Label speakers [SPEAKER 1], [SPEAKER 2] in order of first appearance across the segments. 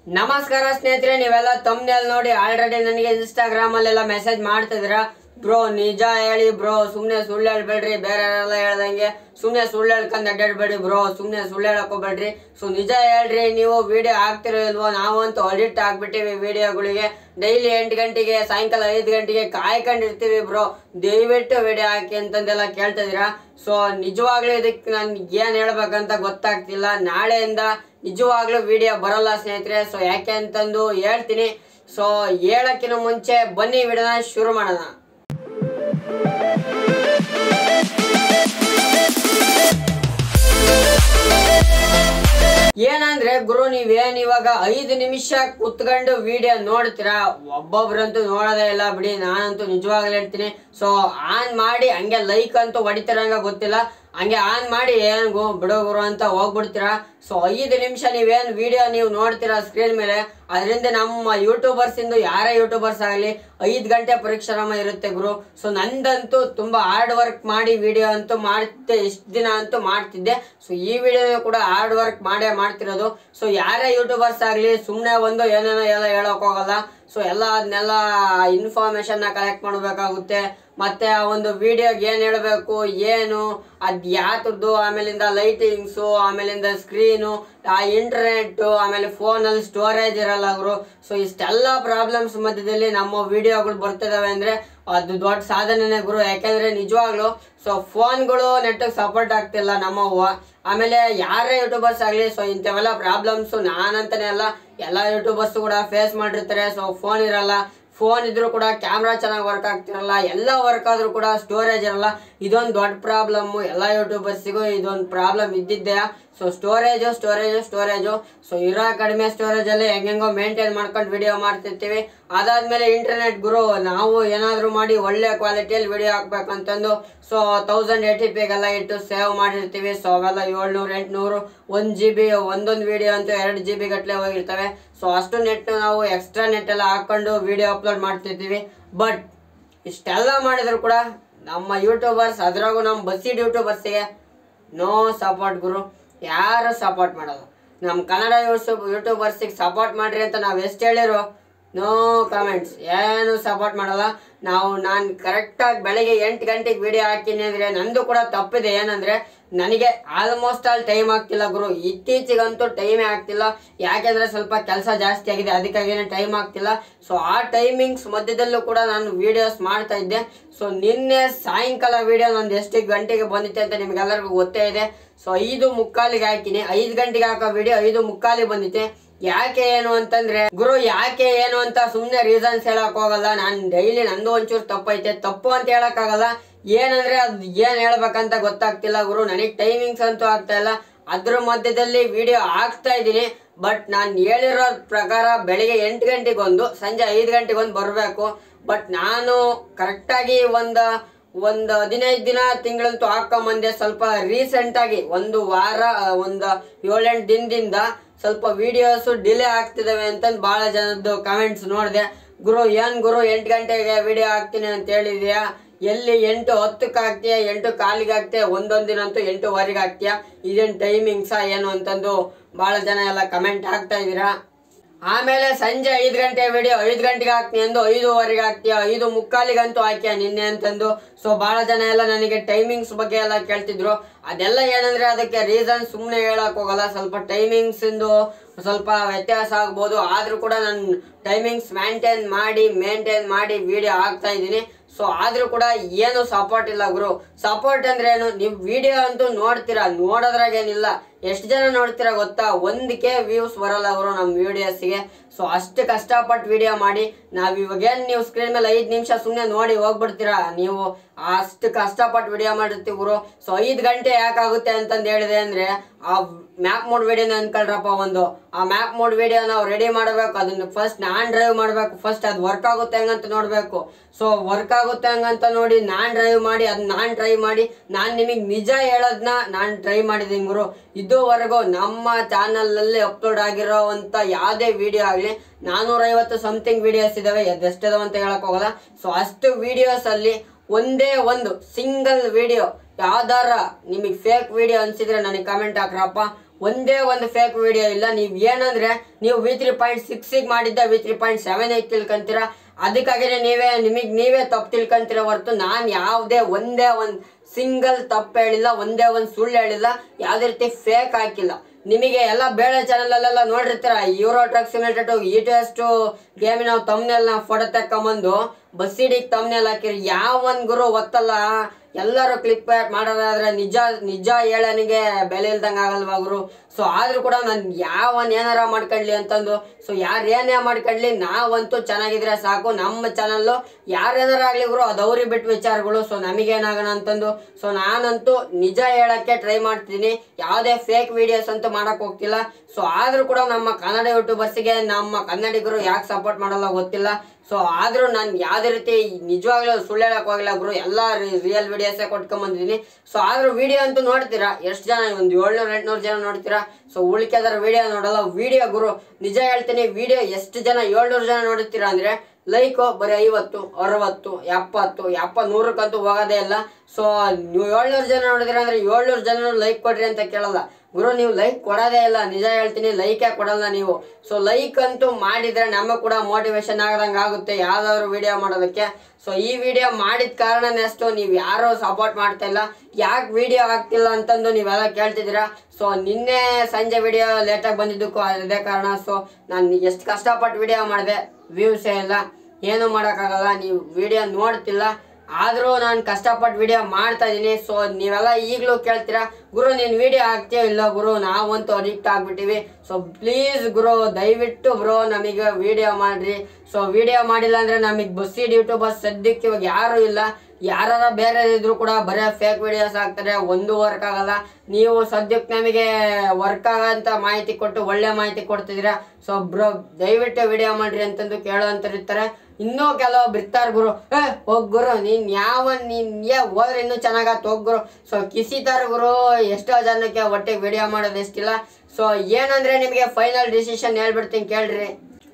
[SPEAKER 1] ನಮಸ್ಕಾರ ಸ್ನೇಹಿತರೆ ನೀವೆಲ್ಲ ತಮ್ನೆಲ್ ನೋಡಿ ಆಲ್ರೆಡಿ ನನಗೆ ಇನ್ಸ್ಟಾಗ್ರಾಮ್ ಅಲ್ಲೆಲ್ಲ ಮೆಸೇಜ್ ಮಾಡ್ತಿದ್ದೀರಾ ಬ್ರೋ ನಿಜ ಹೇಳಿ ಬ್ರೋ ಸುಮ್ನೆ ಸುಳ್ಳು ಹೇಳ್ಬೇಡ್ರಿ ಬೇರೆ ಹೇಳ್ದಂಗೆ ಸುಮ್ನೆ ಸುಳ್ಳು ಹೇಳ್ಕೊಂಡ್ ಅಡ್ಡಾಡ್ಬೇಡಿ ಬ್ರೋ ಸುಮ್ನೆ ಸುಳ್ಳು ಹೇಳಕ್ ಹೋಗ್ಬೇಡ್ರಿ ಸೊ ನಿಜ ಹೇಳ್ರಿ ನೀವು ವಿಡಿಯೋ ಹಾಕ್ತಿರೋ ಇಲ್ವೋ ನಾವಂತೂ ಅಡಿಟ್ ಆಗ್ಬಿಟ್ಟಿವಿ ವಿಡಿಯೋಗಳಿಗೆ ಡೈಲಿ ಎಂಟು ಗಂಟೆಗೆ ಸಾಯಂಕಾಲ ಐದು ಗಂಟೆಗೆ ಕಾಯ್ಕೊಂಡಿರ್ತೀವಿ ಬ್ರೋ ದಯವಿಟ್ಟು ವಿಡಿಯೋ ಹಾಕಿ ಅಂತಂದೆಲ್ಲ ಕೇಳ್ತಿದ್ದೀರಾ ಸೊ ನಿಜವಾಗ್ಲೂ ಇದಕ್ಕೆ ನನ್ಗೆ ಏನ್ ಹೇಳ್ಬೇಕಂತ ಗೊತ್ತಾಗ್ತಿಲ್ಲ ನಾಳೆಯಿಂದ ನಿಜವಾಗ್ಲೂ ವಿಡಿಯೋ ಬರಲ್ಲ ಸ್ನೇಹಿತರೆ ಸೊ ಯಾಕೆ ಅಂತಂದು ಹೇಳ್ತೀನಿ ಸೊ ಹೇಳಕ್ಕಿಂತ ಮುಂಚೆ ಬನ್ನಿ ವಿಡಿಯೋನ ಶುರು ಮಾಡೋಣ ಏನಂದ್ರೆ ಗುರು ನೀವೇನ್ ಇವಾಗ ಐದು ನಿಮಿಷ ಕುತ್ಕೊಂಡು ವಿಡಿಯೋ ನೋಡ್ತೀರಾ ಒಬ್ಬೊಬ್ರಂತೂ ನೋಡೋದೇ ಇಲ್ಲ ಬಿಡಿ ನಾನಂತೂ ನಿಜವಾಗ್ಲೂ ಹೇಳ್ತೀನಿ ಸೊ ಆನ್ ಮಾಡಿ ಹಂಗೆ ಲೈಕ್ ಅಂತೂ ಹೊಡಿತಿರಂಗ ಗೊತ್ತಿಲ್ಲ ಹಂಗೆ ಆನ್ ಮಾಡಿ ಏನ್ ಗೋ ಬಿಡೋ ಗುರು ಅಂತ ಹೋಗ್ಬಿಡ್ತೀರಾ ಸೊ ಐದು ನಿಮಿಷ ನೀವೇನ್ ವಿಡಿಯೋ ನೀವು ನೋಡ್ತೀರಾ ಸ್ಕ್ರೀನ್ ಮೇಲೆ ಅದರಿಂದ ನಮ್ಮ ಯೂಟ್ಯೂಬರ್ಸ್ ಇಂದು ಯಾರೇ ಯೂಟ್ಯೂಬರ್ಸ್ ಆಗಲಿ ಐದು ಗಂಟೆ ಪರಿಶ್ರಮ ಇರುತ್ತೆ ಗುರು ಸೊ ನಂದಂತೂ ತುಂಬಾ ಹಾರ್ಡ್ ವರ್ಕ್ ಮಾಡಿ ವಿಡಿಯೋ ಅಂತೂ ಮಾಡ್ತಿದ್ದೆ ಇಷ್ಟು ದಿನ ಅಂತೂ ಮಾಡ್ತಿದ್ದೆ ಸೊ ಈ ವಿಡಿಯೋ ಕೂಡ ಹಾರ್ಡ್ ವರ್ಕ್ ಮಾಡೇ ಮಾಡ್ತಿರೋದು ಸೊ ಯಾರೇ ಯೂಟ್ಯೂಬರ್ಸ್ ಆಗಲಿ ಸುಮ್ಮನೆ ಒಂದು ಏನೇನೋ ಎಲ್ಲ ಹೇಳಕ್ ಹೋಗಲ್ಲ ಸೊ ಎಲ್ಲ ಅದನ್ನೆಲ್ಲ ಇನ್ಫಾರ್ಮೇಶನ್ನ ಕಲೆಕ್ಟ್ ಮಾಡಬೇಕಾಗುತ್ತೆ ಮತ್ತೆ ಆ ಒಂದು ವಿಡಿಯೋಗೆ ಏನು ಹೇಳಬೇಕು ಏನು ಅದು ಯಾತ್ರದ್ದು ಆಮೇಲಿಂದ ಲೈಟಿಂಗ್ಸು ಆಮೇಲಿಂದ ಸ್ಕ್ರೀನು ಆ ಇಂಟರ್ನೆಟ್ ಆಮೇಲೆ ಫೋನಲ್ಲಿ ಸ್ಟೋರೇಜ್ ಇರಲ್ಲ ಅವರು ಸೊ ಇಷ್ಟೆಲ್ಲ ಪ್ರಾಬ್ಲಮ್ಸ್ ಮಧ್ಯದಲ್ಲಿ ನಮ್ಮ ವಿಡಿಯೋಗಳು ಬರ್ತಿದಾವೆ ಅಂದ್ರೆ ಅದು ದೊಡ್ಡ ಸಾಧನೆನೇ ಗುರು ಯಾಕೆಂದ್ರೆ ನಿಜವಾಗ್ಲು ಸೊ ಫೋನ್ಗಳು ನೆಟ್ಟಿಗೆ ಸಪೋರ್ಟ್ ಆಗ್ತಿಲ್ಲ ನಮ್ಮವ್ವ ಆಮೇಲೆ ಯಾರೇ ಯೂಟ್ಯೂಬರ್ಸ್ ಆಗಲಿ ಸೊ ಇಂಥವೆಲ್ಲ ಪ್ರಾಬ್ಲಮ್ಸು ನಾನಂತಾನೆ ಅಲ್ಲ ಎಲ್ಲ ಯೂಟ್ಯೂಬರ್ಸ್ ಕೂಡ ಫೇಸ್ ಮಾಡಿರ್ತಾರೆ ಸೊ ಫೋನ್ ಇರಲ್ಲ ಫೋನ್ ಇದ್ರೂ ಕೂಡ ಕ್ಯಾಮ್ರಾ ಚೆನ್ನಾಗಿ ವರ್ಕ್ ಆಗ್ತಿರಲ್ಲ ಎಲ್ಲ ವರ್ಕ್ ಆದ್ರೂ ಕೂಡ ಸ್ಟೋರೇಜ್ ಇರಲ್ಲ ಇದೊಂದು ದೊಡ್ಡ ಪ್ರಾಬ್ಲಮ್ ಎಲ್ಲ ಯೂಟ್ಯೂಬರ್ಸಿಗೂ ಇದೊಂದು ಪ್ರಾಬ್ಲಮ್ ಇದ್ದಿದ್ದೆ so storage storage storage so ಇರೋ ಕಡಿಮೆ ಸ್ಟೋರೇಜಲ್ಲಿ ಹೆಂಗೆಂಗೋ ಮೇಂಟೈನ್ ಮಾಡ್ಕೊಂಡು ವಿಡಿಯೋ ಮಾಡ್ತಿರ್ತೀವಿ ಅದಾದ್ಮೇಲೆ ಇಂಟರ್ನೆಟ್ ಗುರು ನಾವು ಏನಾದರೂ ಮಾಡಿ ಒಳ್ಳೆ ಕ್ವಾಲಿಟಿಯಲ್ಲಿ ವಿಡಿಯೋ ಹಾಕ್ಬೇಕಂತಂದು ಸೊ ತೌಸಂಡ್ ಏಯ್ಟಿ ಪಿಗೆಲ್ಲ ಇಟ್ಟು ಸೇವ್ ಮಾಡಿರ್ತೀವಿ ಸೊ ಅವೆಲ್ಲ ಏಳ್ನೂರು ಎಂಟುನೂರು ಒಂದು ಜಿ ಬಿ ಒಂದೊಂದು ವಿಡಿಯೋ ಅಂತೂ ಎರಡು ಜಿ ಬಿ ಗಟ್ಟಲೆ ಹೋಗಿರ್ತವೆ ಸೊ ಅಷ್ಟು ನೆಟ್ ನಾವು ಎಕ್ಸ್ಟ್ರಾ ನೆಟ್ ಎಲ್ಲ ಹಾಕೊಂಡು ವಿಡಿಯೋ ಅಪ್ಲೋಡ್ ಮಾಡ್ತಿರ್ತೀವಿ ಬಟ್ ಇಷ್ಟೆಲ್ಲ ಮಾಡಿದ್ರು ಕೂಡ ನಮ್ಮ ಯೂಟ್ಯೂಬರ್ಸ್ ಅದ್ರಾಗೂ ನಮ್ಮ ಬಸ್ಸಿಡ್ ಯೂಟ್ಯೂಬರ್ಸಿಗೆ ನೋ ಸಪೋರ್ಟ್ ಗುರು ಯಾರು ಸಪೋರ್ಟ್ ಮಾಡಲ್ಲ ನಮ್ಮ ಕನ್ನಡ ಯೂಟ್ಯೂಬ್ ಯೂಟ್ಯೂಬರ್ಸಿಗೆ ಸಪೋರ್ಟ್ ಮಾಡ್ರಿ ಅಂತ ನಾವು ಎಷ್ಟು ಹೇಳಿರೋ ನೋ ಕಮೆಂಟ್ಸ್ ಏನು ಸಪೋರ್ಟ್ ಮಾಡಲ್ಲ ನಾವು ನಾನು ಕರೆಕ್ಟಾಗಿ ಬೆಳಗ್ಗೆ ಎಂಟು ಗಂಟೆಗೆ ವಿಡಿಯೋ ಹಾಕಿನಿ ಅಂದರೆ ನಂದು ಕೂಡ ತಪ್ಪಿದೆ ಏನಂದರೆ ನನಗೆ ಆಲ್ಮೋಸ್ಟ್ ಆಲ್ ಟೈಮ್ ಆಗ್ತಿಲ್ಲ ಗುರು ಇತ್ತೀಚೆಗಂತೂ ಟೈಮೇ ಆಗ್ತಿಲ್ಲ ಯಾಕೆಂದರೆ ಸ್ವಲ್ಪ ಕೆಲಸ ಜಾಸ್ತಿ ಆಗಿದೆ ಅದಕ್ಕಾಗಿನೇ ಟೈಮ್ ಆಗ್ತಿಲ್ಲ ಸೊ ಆ ಟೈಮಿಂಗ್ಸ್ ಮಧ್ಯದಲ್ಲೂ ಕೂಡ ನಾನು ವಿಡಿಯೋಸ್ ಮಾಡ್ತಾ ಇದ್ದೆ ಸೊ ನಿನ್ನೆ ಸಾಯಂಕಾಲ ವಿಡಿಯೋ ನಂದು ಎಷ್ಟು ಗಂಟೆಗೆ ಬಂದಿತ್ತೆ ಅಂತ ನಿಮ್ಗೆಲ್ಲರಿಗೂ ಗೊತ್ತೇ ಇದೆ ಸೊ ಐದು ಮುಕ್ಕಾಲಿಗೆ ಹಾಕಿನಿ ಐದು ಗಂಟೆಗೆ ಹಾಕೋ ವಿಡಿಯೋ ಐದು ಮುಕ್ಕಾಲಿಗೆ ಬಂದಿತ್ತೆ ಯಾಕೆ ಏನು ಅಂತಂದ್ರೆ ಗುರು ಯಾಕೆ ಏನು ಅಂತ ಸುಮ್ಮನೆ ರೀಸನ್ಸ್ ಹೇಳಕ್ ಹೋಗಲ್ಲ ನಾನು ಡೈಲಿ ನಂದು ಒಂಚೂರು ತಪ್ಪೈತೆ ತಪ್ಪು ಅಂತ ಹೇಳಕ್ ಆಗಲ್ಲ ಏನಂದ್ರೆ ಅದು ಏನ್ ಹೇಳ್ಬೇಕಂತ ಗೊತ್ತಾಗ್ತಿಲ್ಲ ಗುರು ನನಗೆ ಟೈಮಿಂಗ್ಸ್ ಅಂತೂ ಆಗ್ತಾ ಇಲ್ಲ ಅದ್ರ ಮಧ್ಯದಲ್ಲಿ ವಿಡಿಯೋ ಹಾಕ್ತಾ ಇದ್ದೀನಿ ಬಟ್ ನಾನು ಹೇಳಿರೋ ಪ್ರಕಾರ ಬೆಳಿಗ್ಗೆ ಎಂಟು ಗಂಟೆಗೆ ಒಂದು ಸಂಜೆ ಐದು ಗಂಟೆಗೆ ಒಂದು ಬರಬೇಕು ಬಟ್ ನಾನು ಕರೆಕ್ಟಾಗಿ ಒಂದು ಒಂದು ಹದಿನೈದು ದಿನ ತಿಂಗಳಂತೂ ಹಾಕೊಂಬಂದೆ ಸ್ವಲ್ಪ ರೀಸೆಂಟ್ ಆಗಿ ಒಂದು ವಾರ ಆ, ಒಂದು ಏಳೆಂಟು ದಿನದಿಂದ ಸ್ವಲ್ಪ ವಿಡಿಯೋಸ್ ಡಿಲೇ ಆಗ್ತಿದಾವೆ ಅಂತಂದು ಭಾಳ ಜನದ್ದು ಕಮೆಂಟ್ಸ್ ನೋಡಿದೆ ಗುರು ಏನ್ ಗುರು ಎಂಟು ಗಂಟೆಗೆ ವಿಡಿಯೋ ಹಾಕ್ತೀನಿ ಅಂತ ಹೇಳಿದ್ಯಾ ಎಲ್ಲಿ ಎಂಟು ಹತ್ತಕ್ಕೆ ಹಾಕ್ತೀಯ ಎಂಟು ಕಾಲಿಗೆ ಹಾಕ್ತೀಯ ಒಂದೊಂದು ದಿನ ಅಂತೂ ಎಂಟುವರೆಗೆ ಹಾಕ್ತೀಯ ಇದೇನು ಟೈಮಿಂಗ್ಸಾ ಏನು ಅಂತಂದು ಭಾಳ ಜನ ಎಲ್ಲ ಕಮೆಂಟ್ ಹಾಕ್ತಾ ಇದ್ದೀರಾ ಆಮೇಲೆ ಸಂಜೆ ಐದು ಗಂಟೆ ವಿಡಿಯೋ ಐದು ಗಂಟೆಗೆ ಹಾಕ್ತೀನಿ ಅಂದು ಐದೂವರೆಗೆ ಹಾಕ್ತೀಯ ಐದು ಮುಕ್ಕಾಲಿಗಂತೂ ಹಾಕ್ಯ ನಿನ್ನೆ ಅಂತಂದು ಸೊ ಭಾಳ ಜನ ಎಲ್ಲ ನನಗೆ ಟೈಮಿಂಗ್ಸ್ ಬಗ್ಗೆ ಎಲ್ಲ ಕೇಳ್ತಿದ್ರು ಅದೆಲ್ಲ ಏನಂದ್ರೆ ಅದಕ್ಕೆ ರೀಸನ್ ಸುಮ್ಮನೆ ಹೇಳಕ್ ಹೋಗಲ್ಲ ಸ್ವಲ್ಪ ಟೈಮಿಂಗ್ಸ್ ಇಂದು ಸ್ವಲ್ಪ ವ್ಯತ್ಯಾಸ ಆಗ್ಬೋದು ಆದ್ರೂ ಕೂಡ ನಾನು ಟೈಮಿಂಗ್ಸ್ ಮೇಂಟೈನ್ ಮಾಡಿ ಮೇಂಟೈನ್ ಮಾಡಿ ವಿಡಿಯೋ ಹಾಕ್ತಾ ಇದ್ದೀನಿ ಸೊ ಆದ್ರೂ ಕೂಡ ಏನು ಸಪೋರ್ಟ್ ಇಲ್ಲ ಗುರು ಸಪೋರ್ಟ್ ಅಂದ್ರೆ ಏನು ನೀವು ವಿಡಿಯೋ ಅಂತೂ ನೋಡ್ತೀರಾ ನೋಡೋದ್ರಾಗೇನಿಲ್ಲ ಎಷ್ಟು ಜನ ನೋಡ್ತೀರಾ ಗೊತ್ತಾ ಒಂದಕ್ಕೆ ವ್ಯೂಸ್ ಬರಲ್ಲ ಗುರು ನಮ್ಮ ವಿಡಿಯೋಸ್ಗೆ ಸೊ ಅಷ್ಟು ಕಷ್ಟಪಟ್ಟು ವಿಡಿಯೋ ಮಾಡಿ ನಾವು ಇವಾಗೇನು ನೀವು ಸ್ಕ್ರೀನ್ ಮೇಲೆ ಐದು ನಿಮಿಷ ಸುಮ್ಮನೆ ನೋಡಿ ಹೋಗ್ಬಿಡ್ತೀರಾ ನೀವು ಅಷ್ಟು ಕಷ್ಟಪಟ್ಟು ವಿಡಿಯೋ ಮಾಡಿರ್ತೀವಿ ಗುರು ಸೊ ಐದು ಗಂಟೆ ಯಾಕಾಗುತ್ತೆ ಅಂತಂದು ಹೇಳಿದೆ ಅಂದ್ರೆ ಆ ಮ್ಯಾಪ್ ಮೋಡ್ ವಿಡಿಯೋನ ಅನ್ಕೊಳ್ರಪ್ಪ ಒಂದು ಆ ಮ್ಯಾಪ್ ಮೋಡ್ ವಿಡಿಯೋ ನಾವು ರೆಡಿ ಮಾಡಬೇಕು ಅದನ್ನ ಫಸ್ಟ್ ನಾನ್ ಡ್ರೈವ್ ಮಾಡಬೇಕು ಫಸ್ಟ್ ಅದು ವರ್ಕ್ ಆಗುತ್ತೆ ಹೆಂಗಂತ ನೋಡಬೇಕು ಸೊ ವರ್ಕ್ ಆಗುತ್ತೆ ಹಂಗಂತ ನೋಡಿ ನಾನ್ ಡ್ರೈವ್ ಮಾಡಿ ಅದನ್ನ ನಾನ್ ಟ್ರೈ ಮಾಡಿ ನಾನು ನಿಮಗೆ ನಿಜ ಹೇಳೋದನ್ನ ನಾನು ಟ್ರೈ ಮಾಡಿದ್ದೀನಿ ಗುರು ಇದುವರೆಗೂ ನಮ್ಮ ಚಾನಲಲ್ಲಿ ಅಪ್ಲೋಡ್ ಆಗಿರೋ ಅಂತ ಯಾವುದೇ ವಿಡಿಯೋ ಆಗಲಿ ನಾನೂರೈವತ್ತು ಸಮಥಿಂಗ್ ವಿಡಿಯೋಸ್ ಇದಾವೆ ಅದೆಷ್ಟಿದಾವೆ ಅಂತ ಹೇಳಕ್ ಹೋಗಲ್ಲ ಸೊ ಅಷ್ಟು ವಿಡಿಯೋಸ್ ಅಲ್ಲಿ ಒಂದೇ ಒಂದು ಸಿಂಗಲ್ ವಿಡಿಯೋ ಯಾವ್ದಾರ ನಿಮಗೆ ಫೇಕ್ ವಿಡಿಯೋ ಅನ್ಸಿದ್ರೆ ನನಗೆ ಕಮೆಂಟ್ ಹಾಕ್ರಪ್ಪ ಒಂದೇ ಒಂದು ಫೇಕ್ ವಿಡಿಯೋ ಇಲ್ಲ ನೀವು ಏನಂದ್ರೆ ನೀವು ವಿ ತ್ರೀ ಪಾಯಿಂಟ್ ಸಿಕ್ಸಿಗೆ ಮಾಡಿದ್ದ V three point seven eight ತಿಳ್ಕೊಂತೀರ ಅದಕ್ಕಾಗಿನೇ ನೀವೇ ನಿಮಗೆ ನೀವೇ ತಪ್ಪು ತಿಳ್ಕೊಂತೀರ ಹೊರತು ನಾನು ಯಾವುದೇ ಒಂದೇ ಒಂದು ಸಿಂಗಲ್ ತಪ್ಪು ಹೇಳಿಲ್ಲ ಒಂದೇ ಒಂದು ಸುಳ್ಳು ಹೇಳಿಲ್ಲ ಯಾವುದೇ ರೀತಿ ಫೇಕ್ ಹಾಕಿಲ್ಲ ನಿಮಗೆ ಎಲ್ಲ ಬೇರೆ ಚಾನಲಲ್ಲೆಲ್ಲ ನೋಡಿರ್ತೀರ ಯೂರೋ ಟ್ರಕ್ ಸಿಮಿಲೇಟೆಡ್ ಈ ಟು ಎಷ್ಟು ಗೇಮ್ ನಾವು ತಮ್ಮನೆಲ್ಲ ಫೋಟೋ ತಕೊಂಬಂದು ಬಸ್ಸಿಡಿಗೆ ತಮ್ಮನೆಲ್ಲ ಹಾಕಿರಿ ಯಾವ ಒಂದು ಗುರು ಗೊತ್ತಲ್ಲ ಎಲ್ಲರೂ ಕ್ಲಿಪ್ ಮಾಡೋದಾದ್ರೆ ನಿಜ ನಿಜ ಹೇಳನಿಗೆ ಬೆಲೆ ಇಲ್ದಂಗೆ ಆಗಲ್ವಾ ಗುರು ಸೊ ಆದ್ರೂ ಕೂಡ ನಾನು ಯಾವನ್ ಏನಾರ ಮಾಡ್ಕೊಳ್ಳಿ ಅಂತಂದು ಸೊ ಯಾರು ಏನೇ ಮಾಡ್ಕೊಳ್ಳಿ ನಾವಂತೂ ಚೆನ್ನಾಗಿದ್ರೆ ಸಾಕು ನಮ್ಮ ಚಾನಲ್ಲು ಯಾರೇನಾರ ಆಗ್ಲಿ ಗುರು ಅದು ಅವ್ರಿಗೆ ಬಿಟ್ಟು ವಿಚಾರಗಳು ಸೊ ನಮಗೇನಾಗೋಣ ಅಂತಂದು ಸೊ ನಾನಂತೂ ನಿಜ ಹೇಳಕ್ಕೆ ಟ್ರೈ ಮಾಡ್ತೀನಿ ಯಾವುದೇ ಫೇಕ್ ವಿಡಿಯೋಸ್ ಅಂತೂ ಮಾಡಕ್ ಹೋಗ್ತಿಲ್ಲ ಸೊ ಆದ್ರೂ ಕೂಡ ನಮ್ಮ ಕನ್ನಡ ಯೂಟ್ಯೂಬರ್ಸ್ಗೆ ನಮ್ಮ ಕನ್ನಡಿಗರು ಯಾಕೆ ಸಪೋರ್ಟ್ ಮಾಡಲ್ಲ ಗೊತ್ತಿಲ್ಲ ಸೊ ಆದ್ರೂ ನಾನು ಯಾವುದೇ ರೀತಿ ನಿಜವಾಗ್ಲೂ ಸುಳ್ಳು ಹೇಳಕ್ ಹೋಗಿಲ್ಲ ಗುರು ಎಲ್ಲ ರಿಯಲ್ ವಿಡಿಯೋಸೇ ಕೊಟ್ಕೊಂಬಂದಿದ್ದೀನಿ ಸೊ ಆದ್ರೂ ವಿಡಿಯೋ ಅಂತೂ ನೋಡ್ತೀರಾ ಎಷ್ಟು ಜನ ಒಂದು ಏಳ್ನೂರು ಎಂಟ್ನೂರು ಜನ ನೋಡ್ತೀರಾ ಸೊ ಉಳಿಕೆದರ ವಿಡಿಯೋ ನೋಡಲ್ಲ ವಿಡಿಯೋ ಗುರು ನಿಜ ಹೇಳ್ತೀನಿ ವಿಡಿಯೋ ಎಷ್ಟು ಜನ ಏಳ್ನೂರು ಜನ ನೋಡ್ತೀರಾ ಅಂದ್ರೆ ಲೈಕು ಬರೀ ಐವತ್ತು ಅರವತ್ತು ಎಪ್ಪತ್ತು ಎಪ್ಪ ನೂರಕ್ಕಂತೂ ಹೋಗೋದೇ ಇಲ್ಲ ಸೊ ನೀವು ಏಳ್ನೂರು ಜನ ನೋಡಿದ್ರೆ ಅಂದ್ರೆ ಏಳ್ನೂರು ಜನ ಲೈಕ್ ಕೊಡ್ರಿ ಅಂತ ಕೇಳಲ್ಲ ಗುರು ನೀವು ಲೈಕ್ ಕೊಡೋದೇ ಇಲ್ಲ ನಿಜ ಹೇಳ್ತೀನಿ ಲೈಕೇ ಕೊಡಲ್ಲ ನೀವು ಸೊ ಲೈಕ್ ಅಂತೂ ಮಾಡಿದ್ರೆ ನಮಗೆ ಕೂಡ ಮೋಟಿವೇಶನ್ ಆಗದಂಗೆ ಆಗುತ್ತೆ ಯಾವ್ದಾದ್ರು ವಿಡಿಯೋ ಮಾಡೋದಕ್ಕೆ ಸೊ ಈ ವಿಡಿಯೋ ಮಾಡಿದ ಕಾರಣನೇ ಅಷ್ಟು ನೀವು ಯಾರು ಸಪೋರ್ಟ್ ಮಾಡ್ತಾ ಇಲ್ಲ ಯಾಕೆ ವಿಡಿಯೋ ಆಗ್ತಿಲ್ಲ ಅಂತಂದು ನೀವೆಲ್ಲ ಕೇಳ್ತಿದ್ದೀರಾ ಸೊ ನಿನ್ನೆ ಸಂಜೆ ವಿಡಿಯೋ ಲೇಟಾಗಿ ಬಂದಿದ್ದಕ್ಕೂ ಅದೇ ಕಾರಣ ಸೊ ನಾನು ಎಷ್ಟು ಕಷ್ಟಪಟ್ಟು ವಿಡಿಯೋ ಮಾಡಿದೆ ವ್ಯೂಸೇ ಇಲ್ಲ ಏನು ಮಾಡೋಕ್ಕಾಗಲ್ಲ ನೀವು ವಿಡಿಯೋ ನೋಡ್ತಿಲ್ಲ ಆದರೂ ನಾನು ಕಷ್ಟಪಟ್ಟು ವಿಡಿಯೋ ಮಾಡ್ತಾ ಇದ್ದೀನಿ ಸೊ ನೀವೆಲ್ಲ ಈಗಲೂ ಕೇಳ್ತೀರಾ ಗುರು ನೀನು ವಿಡಿಯೋ ಹಾಕ್ತೀಯೋ ಇಲ್ಲ ಗುರು ನಾವಂತೂ ಅಡಿಕ್ಟ್ ಆಗ್ಬಿಟ್ಟಿವಿ ಸೊ ಪ್ಲೀಸ್ ಗುರು ದಯವಿಟ್ಟು ಬ್ರೋ ನಮಗೆ ವಿಡಿಯೋ ಮಾಡ್ರಿ ಸೊ ವಿಡಿಯೋ ಮಾಡಿಲ್ಲ ಅಂದರೆ ನಮಗೆ ಬಸ್ಸಿಡ್ ಯೂಟ್ಯೂಬರ್ಸ್ ಸದ್ಯಕ್ಕೆ ಇವಾಗ ಯಾರೂ ಇಲ್ಲ ಯಾರ ಬೇರೆ ಇದ್ರು ಕೂಡ ಬರೀ ಫೇಕ್ ವಿಡಿಯೋಸ್ ಹಾಕ್ತಾರೆ ಒಂದು ವರ್ಕ್ ಆಗಲ್ಲ ನೀವು ಸದ್ಯಕ್ಕೆ ನಮಗೆ ವರ್ಕ್ ಆಗಂತ ಮಾಹಿತಿ ಕೊಟ್ಟು ಒಳ್ಳೆ ಮಾಹಿತಿ ಕೊಡ್ತಿದ್ದೀರಾ ಸೊ ಬ್ರೋ ದಯವಿಟ್ಟು ವಿಡಿಯೋ ಮಾಡ್ರಿ ಅಂತಂದು ಕೇಳೋಂಥವ್ರು ಇರ್ತಾರೆ ಇನ್ನೂ ಕೆಲವೊಬ್ರು ಇರ್ತಾರೆ ಗುರು ಏ ಹೋಗ್ ಗುರು ನೀನ್ ಯಾವ ನೀನ್ ಏ ಹೋದ್ರೆ ಇನ್ನೂ ಚೆನ್ನಾಗತ್ ಹೋಗ್ ಗುರು ಸೊ ಕಿಸಿತಾರ ಗುರು ಎಷ್ಟೋ ಜನಕ್ಕೆ ಒಟ್ಟಿಗೆ ವಿಡಿಯೋ ಮಾಡೋದು ಎಷ್ಟಿಲ್ಲ ಸೊ ಏನಂದ್ರೆ ನಿಮಗೆ ಫೈನಲ್ ಡಿಸಿಷನ್ ಹೇಳ್ಬಿಡ್ತೀನಿ ಕೇಳ್ರಿ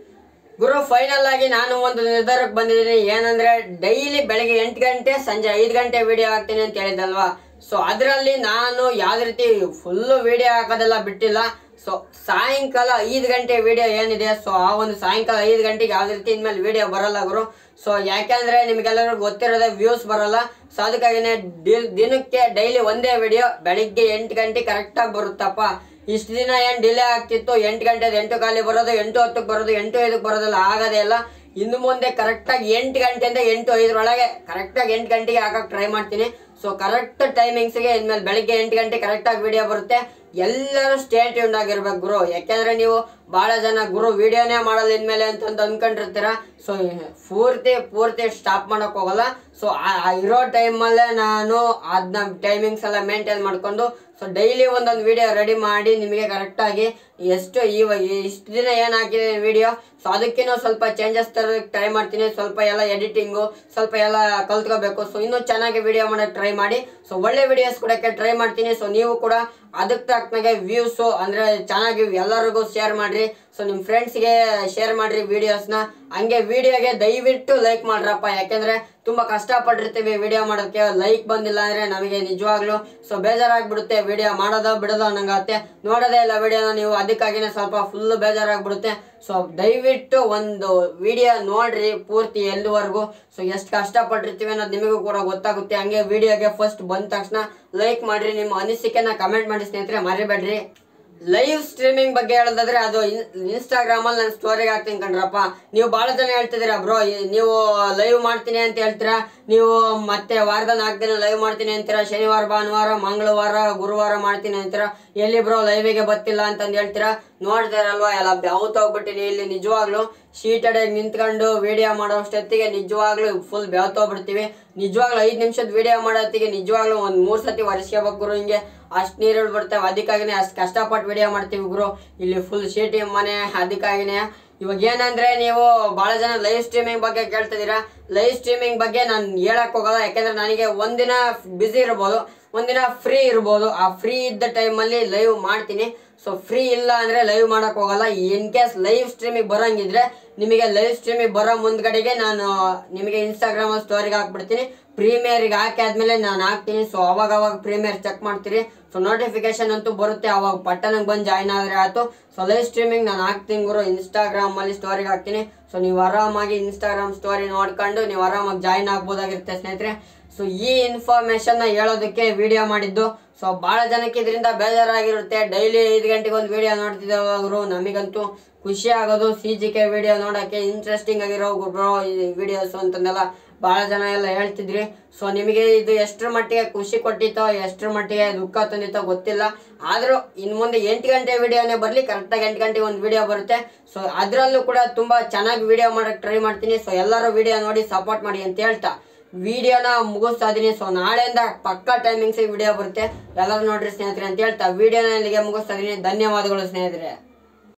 [SPEAKER 1] ಗುರು ಫೈನಲ್ ಆಗಿ ನಾನು ಒಂದು ನಿರ್ಧಾರಕ್ಕೆ ಬಂದಿದ್ದೀನಿ ಏನಂದ್ರೆ ಡೈಲಿ ಬೆಳಗ್ಗೆ ಎಂಟು ಗಂಟೆ ಸಂಜೆ ಐದು ಗಂಟೆ ವಿಡಿಯೋ ಹಾಕ್ತೀನಿ ಅಂತ ಹೇಳಿದಲ್ವಾ ಸೊ ಅದರಲ್ಲಿ ನಾನು ಯಾವ್ದು ರೀತಿ ಫುಲ್ಲು ವಿಡಿಯೋ ಹಾಕೋದೆಲ್ಲ ಬಿಟ್ಟಿಲ್ಲ ಸೊ ಸಾಯಂಕಾಲ ಐದು ಗಂಟೆ ವಿಡಿಯೋ ಏನಿದೆ ಸೊ ಆ ಒಂದು ಸಾಯಂಕಾಲ ಐದು ಗಂಟೆಗೆ ಯಾವ್ದು ರೀತಿ ಇನ್ಮೇಲೆ ವಿಡಿಯೋ ಬರಲ್ಲ ಗುರು ಸೊ ಯಾಕೆಂದ್ರೆ ನಿಮ್ಗೆಲ್ಲರಿಗೂ ಗೊತ್ತಿರೋದೇ ವ್ಯೂಸ್ ಬರಲ್ಲ ಸೊ ಅದಕ್ಕಾಗಿನೇ ದಿ- ದಿನಕ್ಕೆ ಡೈಲಿ ಒಂದೇ ವಿಡಿಯೋ ಬೆಳಿಗ್ಗೆ ಎಂಟು ಗಂಟೆ ಕರೆಕ್ಟಾಗಿ ಬರುತ್ತಪ್ಪ ಇಷ್ಟು ದಿನ ಏನು ಡಿಲೇ ಆಗ್ತಿತ್ತು ಎಂಟು ಗಂಟೆದು ಎಂಟು ಖಾಲಿ ಬರೋದು ಎಂಟು ಹತ್ತಕ್ಕೆ ಬರೋದು ಎಂಟು ಐದಕ್ಕೆ ಬರೋದಲ್ಲ ಆಗೋದೇ ಇಲ್ಲ ಇನ್ನು ಮುಂದೆ ಕರೆಕ್ಟಾಗಿ ಎಂಟು ಗಂಟೆಯಿಂದ ಎಂಟು ಐದರೊಳಗೆ ಕರೆಕ್ಟಾಗಿ ಎಂಟು ಗಂಟೆಗೆ ಹಾಕಕ್ಕೆ ಟ್ರೈ ಮಾಡ್ತೀನಿ ಸೊ ಕರೆಕ್ಟ್ ಟೈಮಿಂಗ್ಸ್ಗೆ ಇನ್ಮೇಲೆ ಬೆಳಿಗ್ಗೆ ಎಂಟು ಗಂಟೆ ಕರೆಕ್ಟಾಗಿ ವಿಡಿಯೋ ಬರುತ್ತೆ ಎಲ್ಲರೂ ಸ್ಟೇ ಟ್ಯೂನ್ ಆಗಿರ್ಬೇಕು ಗುರು ಯಾಕೆಂದ್ರೆ ನೀವು ಭಾಳ ಜನ ಗುರು ವಿಡಿಯೋನೇ ಮಾಡಲ್ಲ ಇನ್ಮೇಲೆ ಅಂತಂದು ಅನ್ಕೊಂಡಿರ್ತೀರ ಸೊ ಪೂರ್ತಿ ಪೂರ್ತಿ ಸ್ಟಾಪ್ ಮಾಡಕ್ ಹೋಗಲ್ಲ ಸೊ ಇರೋ ಟೈಮಲ್ಲೇ ನಾನು ಅದನ್ನ ಟೈಮಿಂಗ್ಸ್ ಎಲ್ಲ ಮೇಂಟೈನ್ ಮಾಡ್ಕೊಂಡು ಸೊ ಡೈಲಿ ಒಂದೊಂದು ವಿಡಿಯೋ ರೆಡಿ ಮಾಡಿ ನಿಮಗೆ ಕರೆಕ್ಟಾಗಿ ಎಷ್ಟು ಇವಾಗ ಇಷ್ಟು ದಿನ ಏನು ಹಾಕಿದ್ದೀನಿ ವಿಡಿಯೋ ಸೊ ಅದಕ್ಕಿನ್ನೂ ಸ್ವಲ್ಪ ಚೇಂಜಸ್ ತರೋದಕ್ಕೆ ಟ್ರೈ ಮಾಡ್ತೀನಿ ಸ್ವಲ್ಪ ಎಲ್ಲ ಎಡಿಟಿಂಗು ಸ್ವಲ್ಪ ಎಲ್ಲ ಕಲ್ತ್ಕೋಬೇಕು ಸೊ ಇನ್ನೂ ಚೆನ್ನಾಗಿ ವಿಡಿಯೋ ಮಾಡೋಕ್ಕೆ ಟ್ರೈ ಮಾಡಿ ಸೊ ಒಳ್ಳೆ ವಿಡಿಯೋಸ್ ಕೊಡೋಕ್ಕೆ ಟ್ರೈ ಮಾಡ್ತೀನಿ ಸೊ ನೀವು ಕೂಡ ಅದಕ್ಕೆ ತಕ್ಕನಾಗೆ ವ್ಯೂಸು ಅಂದರೆ ಚೆನ್ನಾಗಿ ಎಲ್ಲರಿಗೂ ಶೇರ್ ಮಾಡಿರಿ ಸೊ ನಿಮ್ಮ ಫ್ರೆಂಡ್ಸ್ಗೆ ಶೇರ್ ಮಾಡಿರಿ ವೀಡಿಯೋಸ್ನ ಹಂಗೆ ವಿಡಿಯೋಗೆ ದಯವಿಟ್ಟು ಲೈಕ್ ಮಾಡ್ರಪ್ಪ ಯಾಕೆಂದರೆ ತುಂಬ ಕಷ್ಟಪಟ್ಟಿರ್ತೀವಿ ವಿಡಿಯೋ ಮಾಡೋಕ್ಕೆ ಲೈಕ್ ಬಂದಿಲ್ಲ ಅಂದರೆ ನಮಗೆ ನಿಜವಾಗ್ಲೂ ಸೊ ಬೇಜಾರಾಗ್ಬಿಡುತ್ತೆ ವಿಡಿಯೋ ಮಾಡೋದೋ ಬಿಡೋದೋ ಅನ್ನಂಗಾಗುತ್ತೆ ನೋಡೋದೇ ಇಲ್ಲ ವಿಡಿಯೋನ ನೀವು ಅದಕ್ಕಾಗಿನೇ ಸ್ವಲ್ಪ ಫುಲ್ ಬೇಜಾರಾಗ್ಬಿಡುತ್ತೆ ಸೊ ದಯವಿಟ್ಟು ಒಂದು ವಿಡಿಯೋ ನೋಡ್ರಿ ಪೂರ್ತಿ ಎಲ್ಲಿವರೆಗೂ ಸೊ ಎಷ್ಟು ಕಷ್ಟಪಟ್ಟಿರ್ತೀವಿ ಅನ್ನೋದು ನಿಮಗೂ ಕೂಡ ಗೊತ್ತಾಗುತ್ತೆ ಹಂಗೆ ವಿಡಿಯೋಗೆ ಫಸ್ಟ್ ಬಂದ ತಕ್ಷಣ ಲೈಕ್ ಮಾಡ್ರಿ ನಿಮ್ಮ ಅನಿಸಿಕೆನ ಕಮೆಂಟ್ ಮಾಡಿ ಸ್ನೇಹಿತರೆ ಮರಿಬೇಡ್ರಿ ಲೈವ್ ಸ್ಟ್ರೀಮಿಂಗ್ ಬಗ್ಗೆ ಹೇಳೋದಾದ್ರೆ ಅದು ಇನ್ಸ್ಟಾಗ್ರಾಮ್ ಅಲ್ಲಿ ನಾನು ಸ್ಟೋರಿಗೆ ಹಾಕ್ತೀನಿ ಕಣ್ರಪ್ಪ ನೀವು ಬಹಳ ಜನ ಹೇಳ್ತಿದ್ದೀರಾ ಬ್ರೋ ನೀವು ಲೈವ್ ಮಾಡ್ತೀನಿ ಅಂತ ಹೇಳ್ತೀರಾ ನೀವು ಮತ್ತೆ ವಾರದ ನಾಲ್ಕು ದಿನ ಲೈವ್ ಮಾಡ್ತೀನಿ ಅಂತೀರಾ ಶನಿವಾರ ಭಾನುವಾರ ಮಂಗಳವಾರ ಗುರುವಾರ ಮಾಡ್ತೀನಿ ಅಂತೀರಾ ಎಲ್ಲಿ ಬ್ರೋ ಲೈವಿಗೆ ಬತ್ತಿಲ್ಲ ಅಂತಂದು ಹೇಳ್ತೀರಾ ನೋಡ್ತಾರಲ್ವಾ ಎಲ್ಲ ಬೆವತ್ ಹೋಗ್ಬಿಟ್ಟಿನಿ ಇಲ್ಲಿ ನಿಜವಾಗ್ಲೂ ಶೀಟೆಡ್ ಆಗಿ ನಿಂತ್ಕೊಂಡು ವಿಡಿಯೋ ಮಾಡೋ ಅಷ್ಟೊತ್ತಿಗೆ ನಿಜವಾಗ್ಲೂ ಫುಲ್ ಬೆವತ್ ಹೋಗ್ಬಿಡ್ತೀವಿ ನಿಜವಾಗ್ಲೂ ಐದು ನಿಮಿಷದ ವಿಡಿಯೋ ಮಾಡೋತ್ತಿಗೆ ನಿಜವಾಗ್ಲೂ ಒಂದು ಮೂರು ಸತಿ ಒರೆಸ್ಕೋಬೇಕು ಗುರು ಹಿಂಗೆ ಅಷ್ಟು ನೀರು ಬಿಡ್ತೇವೆ ಅದಕ್ಕಾಗಿನೇ ಅಷ್ಟು ಕಷ್ಟಪಟ್ಟು ವಿಡಿಯೋ ಮಾಡ್ತೀವಿ ಗುರು ಇಲ್ಲಿ ಫುಲ್ ಶೀಟಿ ಮನೆ ಅದಕ್ಕಾಗಿನೇ ಇವಾಗ ಏನಂದ್ರೆ ನೀವು ಭಾಳ ಜನ ಲೈವ್ ಸ್ಟ್ರೀಮಿಂಗ್ ಬಗ್ಗೆ ಕೇಳ್ತಿದ್ದೀರಾ ಲೈವ್ ಸ್ಟ್ರೀಮಿಂಗ್ ಬಗ್ಗೆ ನಾನು ಹೇಳಕ್ ಹೋಗಲ್ಲ ಯಾಕೆಂದ್ರೆ ನನಗೆ ಒಂದಿನ ಬ್ಯುಸಿ ಇರ್ಬೋದು ಒಂದಿನ ಫ್ರೀ ಇರ್ಬೋದು ಆ ಫ್ರೀ ಇದ್ದ ಟೈಮಲ್ಲಿ ಲೈವ್ ಮಾಡ್ತೀನಿ ಸೊ ಫ್ರೀ ಇಲ್ಲ ಅಂದ್ರೆ ಲೈವ್ ಮಾಡಕ್ ಹೋಗಲ್ಲ ಇನ್ ಕೇಸ್ ಲೈವ್ ಸ್ಟ್ರೀಮಿಗೆ ಬರೋಂಗಿದ್ರೆ ನಿಮಗೆ ಲೈವ್ ಸ್ಟ್ರೀಮಿಗೆ ಬರೋ ಮುಂದ್ಗಡೆಗೆ ನಾನು ನಿಮಗೆ ಇನ್ಸ್ಟಾಗ್ರಾಮ್ ಸ್ಟೋರಿಗೆ ಹಾಕ್ಬಿಡ್ತೀನಿ ಪ್ರೀಮಿಯರ್ಗೆ ಹಾಕಿ ಆದ್ಮೇಲೆ ನಾನು ಹಾಕ್ತೀನಿ ಸೊ ಅವಾಗ ಅವಾಗ ಪ್ರೀಮಿಯರ್ ಚೆಕ್ ಮಾಡ್ತೀರಿ ಸೊ ನೋಟಿಫಿಕೇಶನ್ ಅಂತೂ ಬರುತ್ತೆ ಅವಾಗ ಪಟ್ಟಣಕ್ಕೆ ಬಂದು ಜಾಯ್ನ್ ಆದ್ರೆ ಆಯ್ತು ಸೊ ಲೈವ್ ಸ್ಟ್ರೀಮಿಂಗ್ ನಾನು ಹಾಕ್ತೀನಿ ಗುರು ಇನ್ಸ್ಟಾಗ್ರಾಮ್ ಅಲ್ಲಿ ಸ್ಟೋರಿಗೆ ಹಾಕ್ತೀನಿ ಸೊ ನೀವು ಆರಾಮಾಗಿ ಇನ್ಸ್ಟಾಗ್ರಾಮ್ ಸ್ಟೋರಿ ನೋಡ್ಕೊಂಡು ನೀವು ಆರಾಮಾಗಿ ಜಾಯ್ನ್ ಆಗ್ಬೋದಾಗಿರುತ್ತೆ ಸ್ನೇಹಿತರೆ ಸೊ ಈ ಇನ್ಫಾರ್ಮೇಶನ್ ನ ಹೇಳೋದಕ್ಕೆ ವಿಡಿಯೋ ಮಾಡಿದ್ದು ಸೊ ಬಹಳ ಜನಕ್ಕೆ ಇದರಿಂದ ಬೇಜಾರಾಗಿರುತ್ತೆ ಡೈಲಿ ಐದು ಗಂಟೆಗೆ ಒಂದು ವಿಡಿಯೋ ನೋಡ್ತಿದ್ದವರು ನಮಗಂತೂ ಖುಷಿ ಆಗೋದು ಸಿ ಜಿ ಕೆ ವಿಡಿಯೋ ನೋಡೋಕ್ಕೆ ಇಂಟ್ರೆಸ್ಟಿಂಗ್ ಆಗಿರೋ ಬ್ರೋ ಈ ವಿಡಿಯೋಸ್ ಅಂತಂದೆಲ್ಲ ಭಾಳ ಜನ ಎಲ್ಲ ಹೇಳ್ತಿದ್ರಿ ಸೊ ನಿಮಗೆ ಇದು ಎಷ್ಟರ ಮಟ್ಟಿಗೆ ಖುಷಿ ಕೊಟ್ಟಿತ್ತೋ ಎಷ್ಟರ ಮಟ್ಟಿಗೆ ದುಃಖ ತಂದಿತ್ತೋ ಗೊತ್ತಿಲ್ಲ ಆದರೂ ಇನ್ನು ಮುಂದೆ ಎಂಟು ಗಂಟೆ ವಿಡಿಯೋನೇ ಬರಲಿ ಕರೆಕ್ಟಾಗಿ ಎಂಟು ಗಂಟೆಗೆ ಒಂದು ವಿಡಿಯೋ ಬರುತ್ತೆ ಸೊ ಅದರಲ್ಲೂ ಕೂಡ ತುಂಬ ಚೆನ್ನಾಗಿ ವಿಡಿಯೋ ಮಾಡೋಕ್ಕೆ ಟ್ರೈ ಮಾಡ್ತೀನಿ ಸೊ ಎಲ್ಲರೂ ವಿಡಿಯೋ ನೋಡಿ ಸಪೋರ್ಟ್ ಮಾಡಿ ಅಂತ ಹೇಳ್ತಾ ವಿಡಿಯೋನ ಮುಗಿಸ್ತಾ ಇದೀನಿ ಸೊ ನಾಳೆಯಿಂದ ಪಕ್ಕಾ ಟೈಮಿಂಗ್ಸಿಗೆ ವಿಡಿಯೋ ಬರುತ್ತೆ ಎಲ್ಲರೂ ನೋಡ್ರಿ ಸ್ನೇಹಿತರೆ ಅಂತ ಹೇಳ್ತಾ ವಿಡಿಯೋನ ಇಲ್ಲಿಗೆ ಮುಗಿಸ್ತಾ ಇದೀನಿ ಧನ್ಯವಾದಗಳು ಸ್ನೇಹಿತರೆ